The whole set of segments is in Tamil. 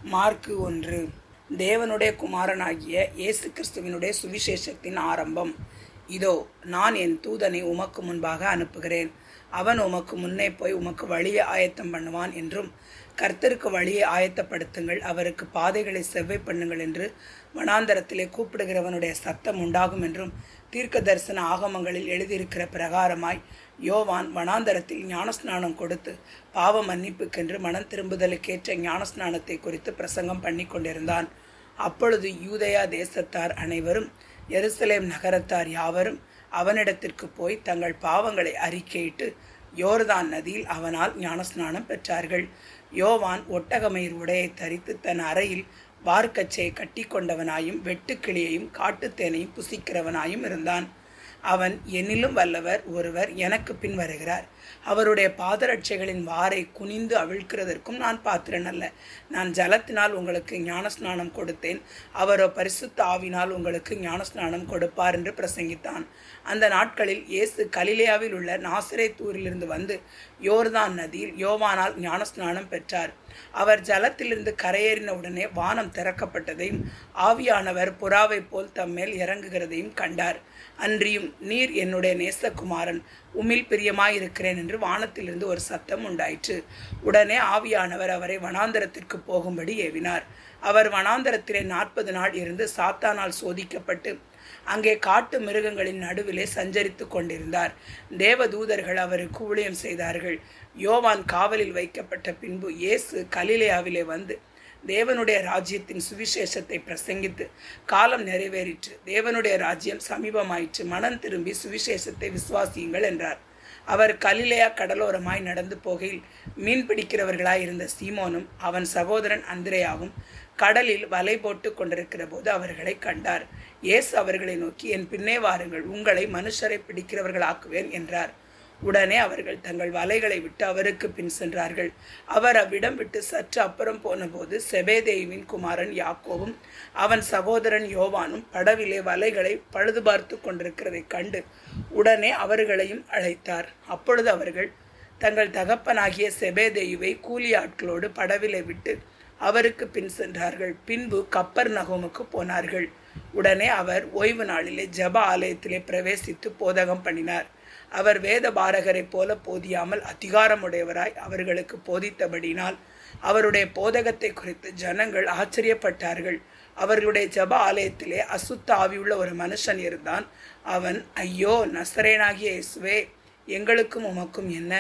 மார்க்கு ஒன்று தேவனுடைய குமாரனாகிய இயேசு கிறிஸ்துவினுடைய சுவிசேஷத்தின் ஆரம்பம் இதோ நான் என் தூதனை உமக்கு முன்பாக அனுப்புகிறேன் அவன் உமக்கு முன்னே போய் உமக்கு வழியை ஆயத்தம் பண்ணுவான் என்றும் கர்த்தருக்கு வழியை ஆயத்தப்படுத்துங்கள் அவருக்கு பாதைகளை செவ்வை பண்ணுங்கள் என்று வனாந்தரத்திலே கூப்பிடுகிறவனுடைய சத்தம் உண்டாகும் என்றும் தீர்க்க தரிசன ஆகமங்களில் எழுதியிருக்கிற பிரகாரமாய் யோவான் வனாந்தரத்தில் ஞானஸ்நானம் கொடுத்து பாவ மன்னிப்புக்கென்று மனம் திரும்புதலுக்கேற்ற ஞானஸ்நானத்தை குறித்து பிரசங்கம் பண்ணி கொண்டிருந்தான் அப்பொழுது யூதயா தேசத்தார் அனைவரும் எருசலேம் நகரத்தார் யாவரும் அவனிடத்திற்கு போய் தங்கள் பாவங்களை அறிக்கையிட்டு யோர்தான் நதியில் அவனால் ஞானஸ்நானம் பெற்றார்கள் யோவான் ஒட்டகமயிர் உடையை தரித்து தன் அறையில் வார்க்கச்சையை கட்டி கொண்டவனாயும் வெட்டுக்கிளியையும் காட்டுத்தேனையும் புசிக்கிறவனாயும் இருந்தான் அவன் என்னிலும் வல்லவர் ஒருவர் எனக்கு பின் வருகிறார் அவருடைய பாதரட்சைகளின் வாரை குனிந்து அவிழ்க்கிறதற்கும் நான் பாத்திரன் அல்ல நான் ஜலத்தினால் உங்களுக்கு ஞானஸ்நானம் கொடுத்தேன் அவரோ பரிசுத்த ஆவினால் உங்களுக்கு ஞானஸ்நானம் கொடுப்பார் என்று பிரசங்கித்தான் அந்த நாட்களில் இயேசு கலிலேயாவில் உள்ள நாசிரேத்தூரிலிருந்து வந்து யோர்தான் நதியில் யோவானால் ஞானஸ்நானம் பெற்றார் அவர் ஜலத்திலிருந்து கரையேறின உடனே வானம் திறக்கப்பட்டதையும் ஆவியானவர் புறாவை போல் தம்மேல் இறங்குகிறதையும் கண்டார் அன்றியும் நீர் என்னுடைய நேசகுமாரன் உமிழ் பிரியமாயிருக்கிறேன் என்று வானத்திலிருந்து ஒரு சத்தம் உண்டாயிற்று உடனே ஆவியானவர் அவரை வனாந்தரத்திற்கு போகும்படி ஏவினார் அவர் வனாந்தரத்திலே நாற்பது நாள் இருந்து சாத்தானால் சோதிக்கப்பட்டு அங்கே காட்டு மிருகங்களின் நடுவிலே சஞ்சரித்து கொண்டிருந்தார் தேவதூதர்கள் அவருக்கு ஊழியம் செய்தார்கள் யோவான் காவலில் வைக்கப்பட்ட பின்பு இயேசு கலிலேயாவிலே வந்து தேவனுடைய ராஜ்யத்தின் சுவிசேஷத்தை பிரசங்கித்து காலம் நிறைவேறிற்று தேவனுடைய ராஜ்யம் சமீபமாயிற்று மனம் திரும்பி சுவிசேஷத்தை விசுவாசியுங்கள் என்றார் அவர் கலிலேயா கடலோரமாய் நடந்து போகையில் மீன் பிடிக்கிறவர்களாய் இருந்த சீமோனும் அவன் சகோதரன் அந்திரையாவும் கடலில் வலை போட்டு கொண்டிருக்கிற போது அவர்களை கண்டார் இயேசு அவர்களை நோக்கி என் பின்னே வாருங்கள் உங்களை மனுஷரை பிடிக்கிறவர்களாக்குவேன் என்றார் உடனே அவர்கள் தங்கள் வலைகளை விட்டு அவருக்கு பின் சென்றார்கள் அவர் அவ்விடம் விட்டு சற்று அப்புறம் போனபோது செபேதேவின் குமாரன் யாக்கோவும் அவன் சகோதரன் யோவானும் படவிலே வலைகளை பழுது பார்த்து கொண்டிருக்கிறதை கண்டு உடனே அவர்களையும் அழைத்தார் அப்பொழுது அவர்கள் தங்கள் தகப்பனாகிய செபேதேயுவை கூலி ஆட்களோடு படவிலை விட்டு அவருக்கு பின் சென்றார்கள் பின்பு கப்பர் நகோமுக்கு போனார்கள் உடனே அவர் ஓய்வு நாளிலே ஜப ஆலயத்திலே பிரவேசித்து போதகம் பண்ணினார் அவர் வேத பாரகரைப் போல போதியாமல் அதிகாரமுடையவராய் அவர்களுக்கு போதித்தபடினால் அவருடைய போதகத்தை குறித்து ஜனங்கள் ஆச்சரியப்பட்டார்கள் அவர்களுடைய ஜப ஆலயத்திலே அசுத்த ஆவியுள்ள ஒரு மனுஷன் இருந்தான் அவன் ஐயோ நசரேனாகிய இயேசுவே எங்களுக்கும் உமக்கும் என்ன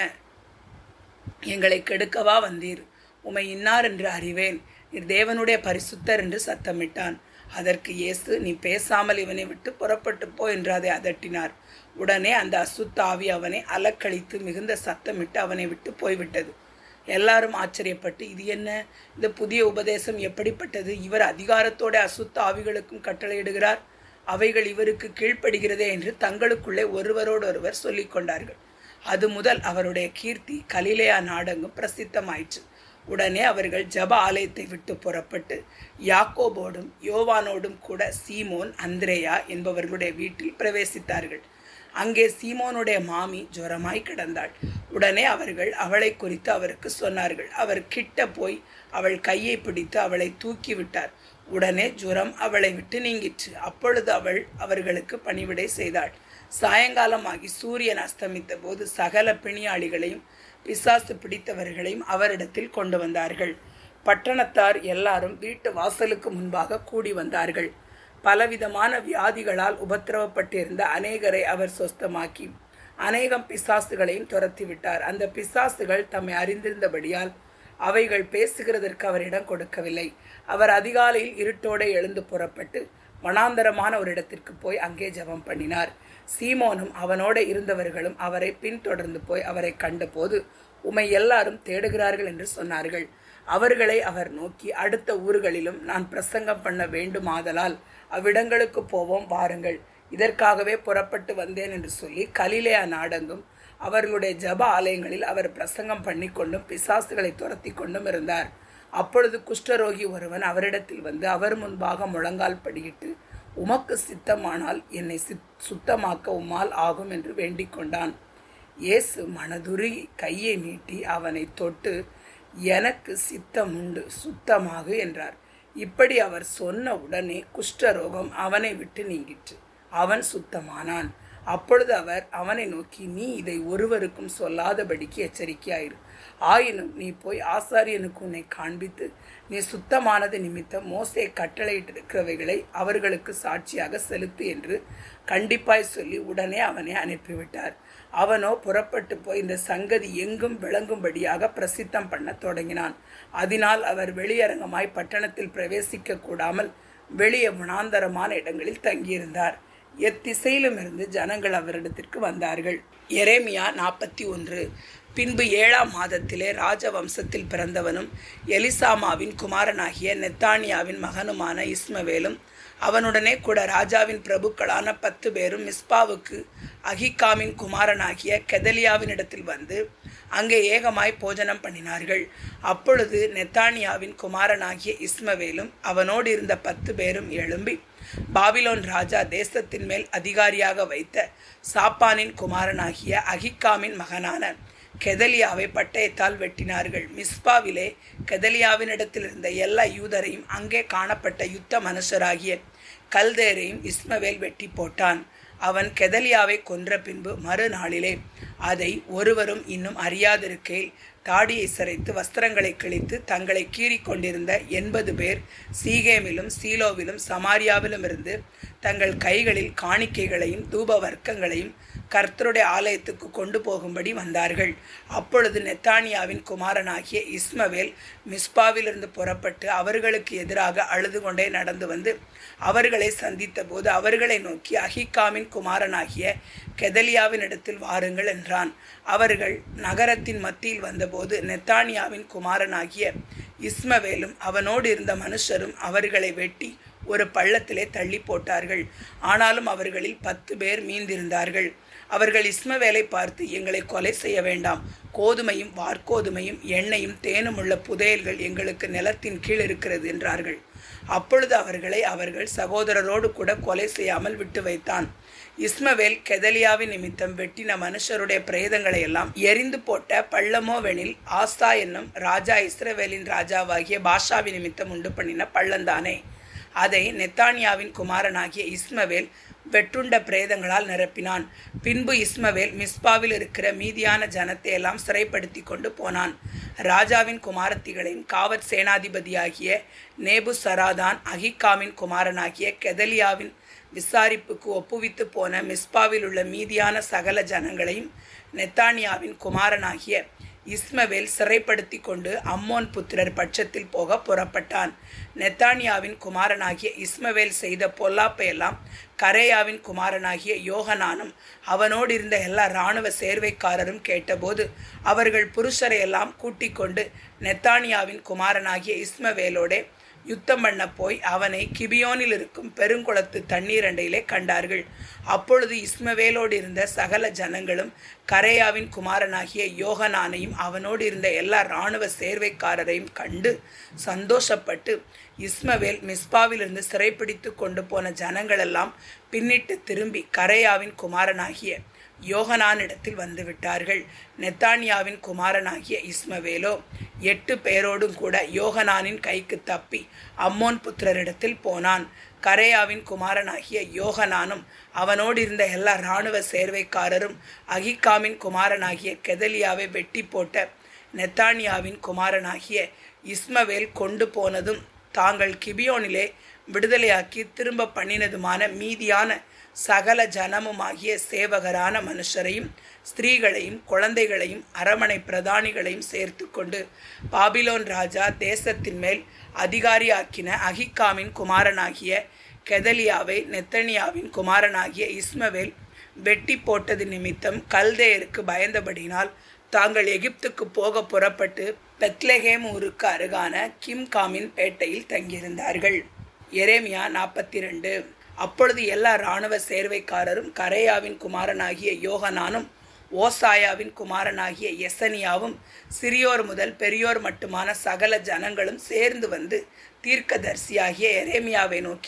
எங்களை கெடுக்கவா வந்தீர் உமை இன்னார் என்று அறிவேன் நீர் தேவனுடைய பரிசுத்தர் என்று சத்தமிட்டான் அதற்கு இயேசு நீ பேசாமல் இவனை விட்டு புறப்பட்டு போ என்று அதை அதட்டினார் உடனே அந்த அசுத்த ஆவி அவனை அலக்கழித்து மிகுந்த சத்தமிட்டு அவனை விட்டு போய்விட்டது எல்லாரும் ஆச்சரியப்பட்டு இது என்ன இந்த புதிய உபதேசம் எப்படிப்பட்டது இவர் அதிகாரத்தோட அசுத்த ஆவிகளுக்கும் கட்டளையிடுகிறார் அவைகள் இவருக்கு கீழ்ப்படுகிறதே என்று தங்களுக்குள்ளே ஒருவரோடொருவர் சொல்லிக் கொண்டார்கள் அது முதல் அவருடைய கீர்த்தி கலிலேயா நாடெங்கும் பிரசித்தமாயிற்று உடனே அவர்கள் ஜப ஆலயத்தை விட்டு புறப்பட்டு யாக்கோபோடும் யோவானோடும் கூட சீமோன் அந்திரேயா என்பவர்களுடைய வீட்டில் பிரவேசித்தார்கள் அங்கே சீமோனுடைய மாமி ஜுரமாய் கிடந்தாள் உடனே அவர்கள் அவளை குறித்து அவருக்கு சொன்னார்கள் அவர் கிட்ட போய் அவள் கையை பிடித்து அவளை தூக்கி விட்டார் உடனே ஜுரம் அவளை விட்டு நீங்கிற்று அப்பொழுது அவள் அவர்களுக்கு பணிவிடை செய்தாள் சாயங்காலமாகி சூரியன் அஸ்தமித்த போது சகல பிணியாளிகளையும் பிசாசு பிடித்தவர்களையும் அவரிடத்தில் கொண்டு வந்தார்கள் பட்டணத்தார் எல்லாரும் வீட்டு வாசலுக்கு முன்பாக கூடி வந்தார்கள் பலவிதமான வியாதிகளால் உபத்திரவப்பட்டிருந்த அநேகரை அவர் சொஸ்தமாக்கி அநேகம் பிசாசுகளையும் துரத்தி விட்டார் அந்த பிசாசுகள் தம்மை அறிந்திருந்தபடியால் அவைகள் பேசுகிறதற்கு அவரிடம் கொடுக்கவில்லை அவர் அதிகாலையில் இருட்டோടെ எழுந்து புறப்பட்டு வனாந்தரமான ஒரு இடத்திற்கு போய் அங்கே ஜெபம் பண்ணினார் சீமோனும் அவனோட இருந்தவர்களும் அவரை பின்தொடர்ந்து போய் அவரை கண்டபோது உமை எல்லாரும் தேடுகிறார்கள் என்று சொன்னார்கள் அவர்களை அவர் நோக்கி அடுத்த ஊர்களிலும் நான் பிரசங்கம் பண்ண வேண்டுமாதலால் அவ்விடங்களுக்கு போவோம் வாருங்கள் இதற்காகவே புறப்பட்டு வந்தேன் என்று சொல்லி கலிலேயா நாடெங்கும் அவர்களுடைய ஜப ஆலயங்களில் அவர் பிரசங்கம் பண்ணி கொண்டும் பிசாசுகளை துரத்தி கொண்டும் இருந்தார் அப்பொழுது குஷ்டரோகி ஒருவன் அவரிடத்தில் வந்து அவர் முன்பாக முழங்கால் படியிட்டு உமக்கு சித்தமானால் என்னை சித் சுத்தமாக்க உம்மால் ஆகும் என்று வேண்டிக் கொண்டான் இயேசு மனதுருகி கையை நீட்டி அவனை தொட்டு எனக்கு சித்தம் உண்டு சுத்தமாகு என்றார் இப்படி அவர் சொன்ன உடனே குஷ்டரோகம் அவனை விட்டு நீங்கிற்று அவன் சுத்தமானான் அப்பொழுது அவர் அவனை நோக்கி நீ இதை ஒருவருக்கும் சொல்லாதபடிக்கு எச்சரிக்கையாயிரு ஆயினும் நீ போய் ஆசாரியனுக்கு உன்னை காண்பித்து நீ சுத்தமானது நிமித்தம் மோசே கட்டளையிட்டிருக்கிறவைகளை அவர்களுக்கு சாட்சியாக செலுத்து என்று கண்டிப்பாய் சொல்லி உடனே அவனை அனுப்பிவிட்டார் அவனோ புறப்பட்டு போய் இந்த சங்கதி எங்கும் விளங்கும்படியாக பிரசித்தம் பண்ண தொடங்கினான் அதனால் அவர் வெளியரங்கமாய் பட்டணத்தில் பிரவேசிக்க கூடாமல் வெளியே வனாந்தரமான இடங்களில் தங்கியிருந்தார் எத்திசையிலும் இருந்து ஜனங்கள் அவரிடத்திற்கு வந்தார்கள் எரேமியா நாற்பத்தி ஒன்று பின்பு ஏழாம் மாதத்திலே ராஜவம்சத்தில் பிறந்தவனும் எலிசாமாவின் குமாரனாகிய நெத்தானியாவின் மகனுமான இஸ்மவேலும் அவனுடனே கூட ராஜாவின் பிரபுக்களான பத்து பேரும் மிஸ்பாவுக்கு அகிகாமின் குமாரனாகிய கெதலியாவினிடத்தில் வந்து அங்கே ஏகமாய் போஜனம் பண்ணினார்கள் அப்பொழுது நெத்தானியாவின் குமாரனாகிய இஸ்மவேலும் அவனோடு இருந்த பத்து பேரும் எழும்பி பாபிலோன் ராஜா தேசத்தின் மேல் அதிகாரியாக வைத்த சாப்பானின் குமாரனாகிய அகிகாமின் மகனான கெதலியாவை பட்டயத்தால் வெட்டினார்கள் மிஸ்பாவிலே கெதலியாவினிடத்தில் இருந்த எல்லா யூதரையும் அங்கே காணப்பட்ட யுத்த மனுஷராகிய கல்தேரையும் இஸ்மவேல் வெட்டி போட்டான் அவன் கெதலியாவை கொன்ற பின்பு மறுநாளிலே அதை ஒருவரும் இன்னும் அறியாதிருக்கையில் தாடியை சிரைத்து வஸ்திரங்களை கிழித்து தங்களை கீறிக் கொண்டிருந்த எண்பது பேர் சீகேமிலும் சீலோவிலும் சமாரியாவிலும் இருந்து தங்கள் கைகளில் காணிக்கைகளையும் தூப வர்க்கங்களையும் கர்த்தருடைய ஆலயத்துக்கு கொண்டு போகும்படி வந்தார்கள் அப்பொழுது நெத்தானியாவின் குமாரனாகிய இஸ்மவேல் மிஸ்பாவிலிருந்து புறப்பட்டு அவர்களுக்கு எதிராக அழுது கொண்டே நடந்து வந்து அவர்களை சந்தித்த போது அவர்களை நோக்கி அஹிகாமின் குமாரனாகிய கெதலியாவின் இடத்தில் வாருங்கள் என்றான் அவர்கள் நகரத்தின் மத்தியில் வந்தபோது நெத்தானியாவின் குமாரனாகிய இஸ்மவேலும் அவனோடு இருந்த மனுஷரும் அவர்களை வெட்டி ஒரு பள்ளத்திலே தள்ளி போட்டார்கள் ஆனாலும் அவர்களில் பத்து பேர் மீந்திருந்தார்கள் அவர்கள் இஸ்மவேலை பார்த்து எங்களை கொலை செய்ய வேண்டாம் கோதுமையும் வார்கோதுமையும் எண்ணெயும் தேனும் உள்ள புதையல்கள் எங்களுக்கு நிலத்தின் கீழ் இருக்கிறது என்றார்கள் அப்பொழுது அவர்களை அவர்கள் சகோதரரோடு கூட கொலை செய்யாமல் விட்டு வைத்தான் இஸ்மவேல் கெதலியாவின் நிமித்தம் வெட்டின மனுஷருடைய பிரேதங்களை எல்லாம் எரிந்து போட்ட பள்ளமோவெனில் ஆஸ்தா என்னும் ராஜா இஸ்ரவேலின் ராஜாவாகிய பாஷாவின் நிமித்தம் உண்டு பண்ணின பள்ளந்தானே அதை நெத்தானியாவின் குமாரனாகிய இஸ்மவேல் வெட்டுண்ட பிரேதங்களால் நிரப்பினான் பின்பு இஸ்மவேல் மிஸ்பாவில் இருக்கிற மீதியான ஜனத்தை எல்லாம் சிறைப்படுத்தி கொண்டு போனான் ராஜாவின் குமாரத்திகளையும் காவற் சேனாதிபதியாகிய நேபு சராதான் அகிகாமின் குமாரனாகிய கெதலியாவின் விசாரிப்புக்கு ஒப்புவித்து போன மிஸ்பாவில் உள்ள மீதியான சகல ஜனங்களையும் நெத்தானியாவின் குமாரனாகிய இஸ்மவேல் சிறைப்படுத்தி கொண்டு அம்மோன் புத்திரர் பட்சத்தில் போக புறப்பட்டான் நெத்தானியாவின் குமாரனாகிய இஸ்மவேல் செய்த பொல்லாப்பையெல்லாம் கரேயாவின் குமாரனாகிய யோகனானும் அவனோடு இருந்த எல்லா இராணுவ சேர்வைக்காரரும் கேட்டபோது அவர்கள் புருஷரையெல்லாம் கூட்டிக் கொண்டு நெத்தானியாவின் குமாரனாகிய இஸ்மவேலோடே யுத்தம் பண்ண போய் அவனை கிபியோனில் இருக்கும் பெருங்குளத்து தண்ணீர் அண்டையிலே கண்டார்கள் அப்பொழுது இஸ்மவேலோடு இருந்த சகல ஜனங்களும் கரேயாவின் குமாரனாகிய யோகனானையும் அவனோடு இருந்த எல்லா இராணுவ சேர்வைக்காரரையும் கண்டு சந்தோஷப்பட்டு இஸ்மவேல் மிஸ்பாவிலிருந்து சிறைப்பிடித்து கொண்டு போன ஜனங்களெல்லாம் பின்னிட்டு திரும்பி கரேயாவின் குமாரனாகிய யோகனானிடத்தில் வந்து விட்டார்கள் நெத்தானியாவின் குமாரனாகிய இஸ்மவேலோ எட்டு பேரோடும் கூட யோகனானின் கைக்கு தப்பி அம்மோன் புத்திரரிடத்தில் போனான் கரேயாவின் குமாரனாகிய யோகனானும் அவனோடு இருந்த எல்லா இராணுவ சேர்வைக்காரரும் அகிகாமின் குமாரனாகிய கெதலியாவை வெட்டி போட்ட நெத்தானியாவின் குமாரனாகிய இஸ்மவேல் கொண்டு போனதும் தாங்கள் கிபியோனிலே விடுதலையாக்கி திரும்ப பண்ணினதுமான மீதியான சகல ஜனமுமாகிய சேவகரான மனுஷரையும் ஸ்திரீகளையும் குழந்தைகளையும் அரமனை பிரதானிகளையும் சேர்த்து கொண்டு பாபிலோன் ராஜா தேசத்தின் மேல் அதிகாரியாக்கின அகிகாமின் குமாரனாகிய கெதலியாவை நெத்தனியாவின் குமாரனாகிய இஸ்மவேல் வெட்டி போட்டது நிமித்தம் கல்தேயருக்கு பயந்தபடினால் தாங்கள் எகிப்துக்கு போக புறப்பட்டு பெத்லஹேம் ஊருக்கு அருகான கிம்காமின் பேட்டையில் தங்கியிருந்தார்கள் எரேமியா நாற்பத்தி ரெண்டு அப்பொழுது எல்லா இராணுவ சேர்வைக்காரரும் கரேயாவின் குமாரனாகிய யோகனானும் ஓசாயாவின் குமாரனாகிய எசனியாவும் சிறியோர் முதல் பெரியோர் மட்டுமான சகல ஜனங்களும் சேர்ந்து வந்து தீர்க்கதரிசியாகிய எரேமியாவை நோக்கி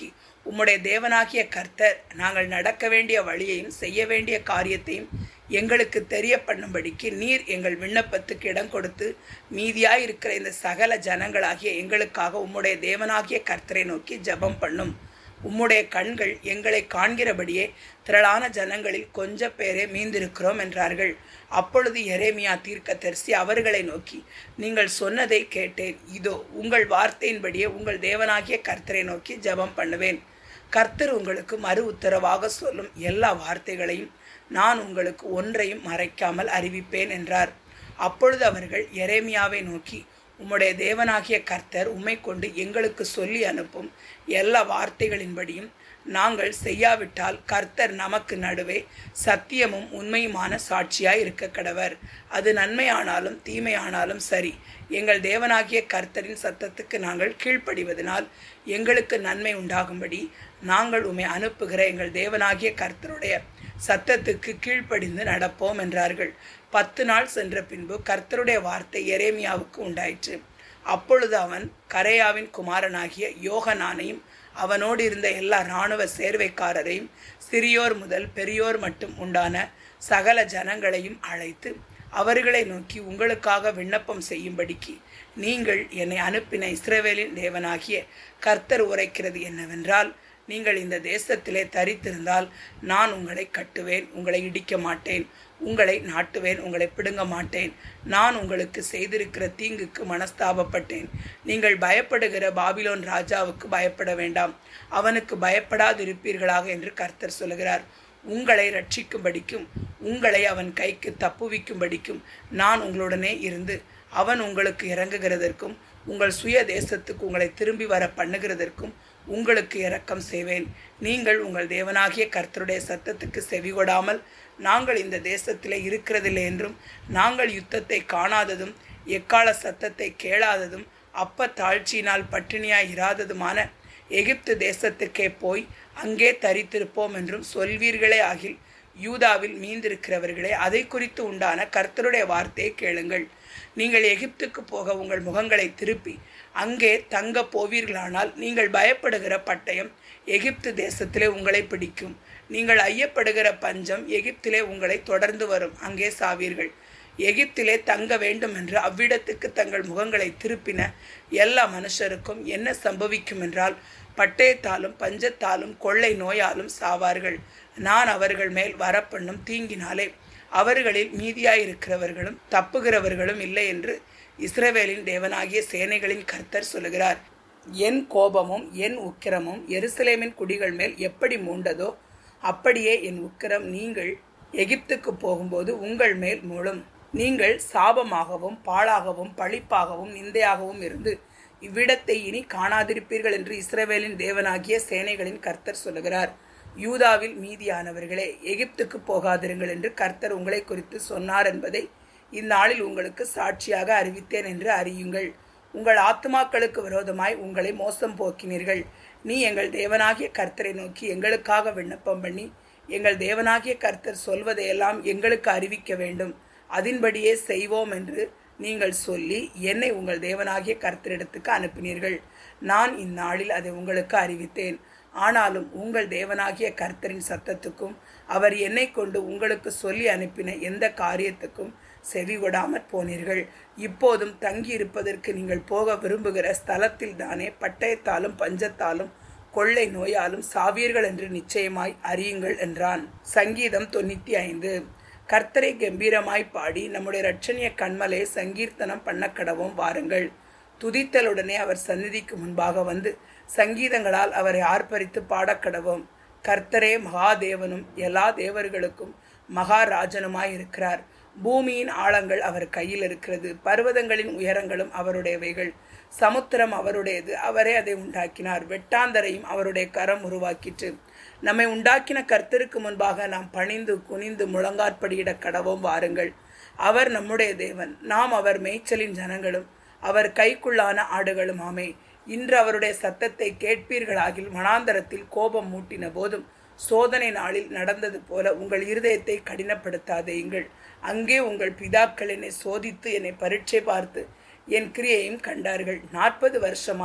உம்முடைய தேவனாகிய கர்த்தர் நாங்கள் நடக்க வேண்டிய வழியையும் செய்ய வேண்டிய காரியத்தையும் எங்களுக்கு தெரிய பண்ணும்படிக்கு நீர் எங்கள் விண்ணப்பத்துக்கு இடம் கொடுத்து மீதியாய் இருக்கிற இந்த சகல ஜனங்களாகிய எங்களுக்காக உம்முடைய தேவனாகிய கர்த்தரை நோக்கி ஜெபம் பண்ணும் உம்முடைய கண்கள் எங்களை காண்கிறபடியே திரளான ஜனங்களில் கொஞ்ச பேரே மீந்திருக்கிறோம் என்றார்கள் அப்பொழுது எரேமியா தீர்க்கதரிசி அவர்களை நோக்கி நீங்கள் சொன்னதை கேட்டேன் இதோ உங்கள் வார்த்தையின்படியே உங்கள் தேவனாகிய கர்த்தரை நோக்கி ஜெபம் பண்ணுவேன் கர்த்தர் உங்களுக்கு மறு உத்தரவாக சொல்லும் எல்லா வார்த்தைகளையும் நான் உங்களுக்கு ஒன்றையும் மறைக்காமல் அறிவிப்பேன் என்றார் அப்பொழுது அவர்கள் எரேமியாவை நோக்கி உம்முடைய தேவனாகிய கர்த்தர் உம்மை கொண்டு எங்களுக்கு சொல்லி அனுப்பும் எல்லா வார்த்தைகளின்படியும் நாங்கள் செய்யாவிட்டால் கர்த்தர் நமக்கு நடுவே சத்தியமும் உண்மையுமான சாட்சியாய் இருக்க கடவர் அது நன்மையானாலும் தீமையானாலும் சரி எங்கள் தேவனாகிய கர்த்தரின் சத்தத்துக்கு நாங்கள் கீழ்ப்படிவதனால் எங்களுக்கு நன்மை உண்டாகும்படி நாங்கள் உம்மை அனுப்புகிற எங்கள் தேவனாகிய கர்த்தருடைய சத்தத்துக்கு கீழ்ப்படிந்து நடப்போம் என்றார்கள் பத்து நாள் சென்ற பின்பு கர்த்தருடைய வார்த்தை எரேமியாவுக்கு உண்டாயிற்று அப்பொழுது அவன் கரையாவின் குமாரனாகிய யோகனானையும் அவனோடு இருந்த எல்லா இராணுவ சேர்வைக்காரரையும் சிறியோர் முதல் பெரியோர் மட்டும் உண்டான சகல ஜனங்களையும் அழைத்து அவர்களை நோக்கி உங்களுக்காக விண்ணப்பம் செய்யும்படிக்கு நீங்கள் என்னை அனுப்பின இஸ்ரவேலின் தேவனாகிய கர்த்தர் உரைக்கிறது என்னவென்றால் நீங்கள் இந்த தேசத்திலே தரித்திருந்தால் நான் உங்களை கட்டுவேன் உங்களை இடிக்க மாட்டேன் உங்களை நாட்டுவேன் உங்களை பிடுங்க மாட்டேன் நான் உங்களுக்கு செய்திருக்கிற தீங்குக்கு மனஸ்தாபப்பட்டேன் நீங்கள் பயப்படுகிற பாபிலோன் ராஜாவுக்கு பயப்பட வேண்டாம் அவனுக்கு பயப்படாதிருப்பீர்களாக என்று கர்த்தர் சொல்கிறார் உங்களை ரட்சிக்கும்படிக்கும் உங்களை அவன் கைக்கு தப்புவிக்கும்படிக்கும் நான் உங்களுடனே இருந்து அவன் உங்களுக்கு இறங்குகிறதற்கும் உங்கள் சுய தேசத்துக்கு உங்களை திரும்பி வர பண்ணுகிறதற்கும் உங்களுக்கு இரக்கம் செய்வேன் நீங்கள் உங்கள் தேவனாகிய கர்த்தருடைய சத்தத்துக்கு செவிகொடாமல் நாங்கள் இந்த தேசத்திலே இருக்கிறதில்லை என்றும் நாங்கள் யுத்தத்தை காணாததும் எக்கால சத்தத்தை கேளாததும் அப்ப தாழ்ச்சியினால் பட்டினியாய் இராததுமான எகிப்து தேசத்துக்கே போய் அங்கே தரித்திருப்போம் என்றும் சொல்வீர்களே ஆகில் யூதாவில் மீந்திருக்கிறவர்களே அதை குறித்து உண்டான கர்த்தருடைய வார்த்தையை கேளுங்கள் நீங்கள் எகிப்துக்கு போக உங்கள் முகங்களை திருப்பி அங்கே தங்க போவீர்களானால் நீங்கள் பயப்படுகிற பட்டயம் எகிப்து தேசத்திலே உங்களை பிடிக்கும் நீங்கள் ஐயப்படுகிற பஞ்சம் எகிப்திலே உங்களை தொடர்ந்து வரும் அங்கே சாவீர்கள் எகிப்திலே தங்க வேண்டும் என்று அவ்விடத்துக்கு தங்கள் முகங்களை திருப்பின எல்லா மனுஷருக்கும் என்ன சம்பவிக்கும் என்றால் பட்டயத்தாலும் பஞ்சத்தாலும் கொள்ளை நோயாலும் சாவார்கள் நான் அவர்கள் மேல் வரப்பண்ணும் தீங்கினாலே அவர்களில் மீதியாயிருக்கிறவர்களும் தப்புகிறவர்களும் இல்லை என்று இஸ்ரவேலின் தேவனாகிய சேனைகளின் கர்த்தர் சொல்லுகிறார் என் கோபமும் என் உக்கிரமும் எருசலேமின் குடிகள் மேல் எப்படி மூண்டதோ அப்படியே என் உக்கிரம் நீங்கள் எகிப்துக்கு போகும்போது உங்கள் மேல் மூழும் நீங்கள் சாபமாகவும் பாழாகவும் பழிப்பாகவும் நிந்தையாகவும் இருந்து இவ்விடத்தை இனி காணாதிருப்பீர்கள் என்று இஸ்ரவேலின் தேவனாகிய சேனைகளின் கர்த்தர் சொல்லுகிறார் யூதாவில் மீதியானவர்களே எகிப்துக்கு போகாதிருங்கள் என்று கர்த்தர் உங்களை குறித்து சொன்னார் என்பதை இந்நாளில் உங்களுக்கு சாட்சியாக அறிவித்தேன் என்று அறியுங்கள் உங்கள் ஆத்மாக்களுக்கு விரோதமாய் உங்களை மோசம் போக்கினீர்கள் நீ எங்கள் தேவனாகிய கர்த்தரை நோக்கி எங்களுக்காக விண்ணப்பம் பண்ணி எங்கள் தேவனாகிய கர்த்தர் சொல்வதையெல்லாம் எங்களுக்கு அறிவிக்க வேண்டும் அதன்படியே செய்வோம் என்று நீங்கள் சொல்லி என்னை உங்கள் தேவனாகிய கர்த்தரிடத்துக்கு அனுப்பினீர்கள் நான் இந்நாளில் அதை உங்களுக்கு அறிவித்தேன் ஆனாலும் உங்கள் தேவனாகிய கர்த்தரின் சத்தத்துக்கும் அவர் என்னை கொண்டு உங்களுக்கு சொல்லி அனுப்பின எந்த காரியத்துக்கும் செவி கொடாமற் போனீர்கள் இப்போதும் தங்கி இருப்பதற்கு நீங்கள் போக விரும்புகிற ஸ்தலத்தில் தானே பட்டயத்தாலும் பஞ்சத்தாலும் கொள்ளை நோயாலும் சாவீர்கள் என்று நிச்சயமாய் அறியுங்கள் என்றான் சங்கீதம் தொண்ணூத்தி ஐந்து கர்த்தரை கம்பீரமாய் பாடி நம்முடைய இரட்சணிய கண்மலை சங்கீர்த்தனம் பண்ண கடவும் வாருங்கள் துதித்தலுடனே அவர் சந்நிதிக்கு முன்பாக வந்து சங்கீதங்களால் அவரை ஆர்ப்பரித்து பாடக்கடவும் கர்த்தரே மகாதேவனும் எல்லா தேவர்களுக்கும் மகாராஜனுமாய் இருக்கிறார் பூமியின் ஆழங்கள் அவர் கையில் இருக்கிறது பர்வதங்களின் உயரங்களும் அவருடையவைகள் சமுத்திரம் அவருடையது அவரே அதை உண்டாக்கினார் வெட்டாந்தரையும் அவருடைய கரம் உருவாக்கிற்று நம்மை உண்டாக்கின கர்த்தருக்கு முன்பாக நாம் பணிந்து குனிந்து முழங்காற்படியிட கடவோம் வாருங்கள் அவர் நம்முடைய தேவன் நாம் அவர் மேய்ச்சலின் ஜனங்களும் அவர் கைக்குள்ளான ஆடுகளும் ஆமே இன்று அவருடைய சத்தத்தை கேட்பீர்களாகில் மனாந்தரத்தில் கோபம் மூட்டின போதும் சோதனை நாளில் நடந்தது போல உங்கள் இருதயத்தை கடினப்படுத்தாதேயுங்கள் அங்கே உங்கள் பிதாக்கள் என்னை சோதித்து என்னை பரீட்சை பார்த்து என் கிரியையும் கண்டார்கள் நாற்பது வருஷமாய்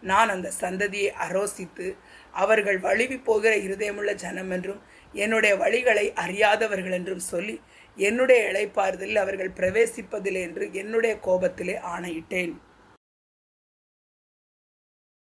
நான் அந்த சந்ததியை அரோசித்து அவர்கள் வழுவி போகிற இருதயமுள்ள ஜனம் என்றும் என்னுடைய வழிகளை அறியாதவர்கள் என்றும் சொல்லி என்னுடைய இளைப்பாறுதலில் அவர்கள் பிரவேசிப்பதில்லை என்று என்னுடைய கோபத்திலே ஆணையிட்டேன்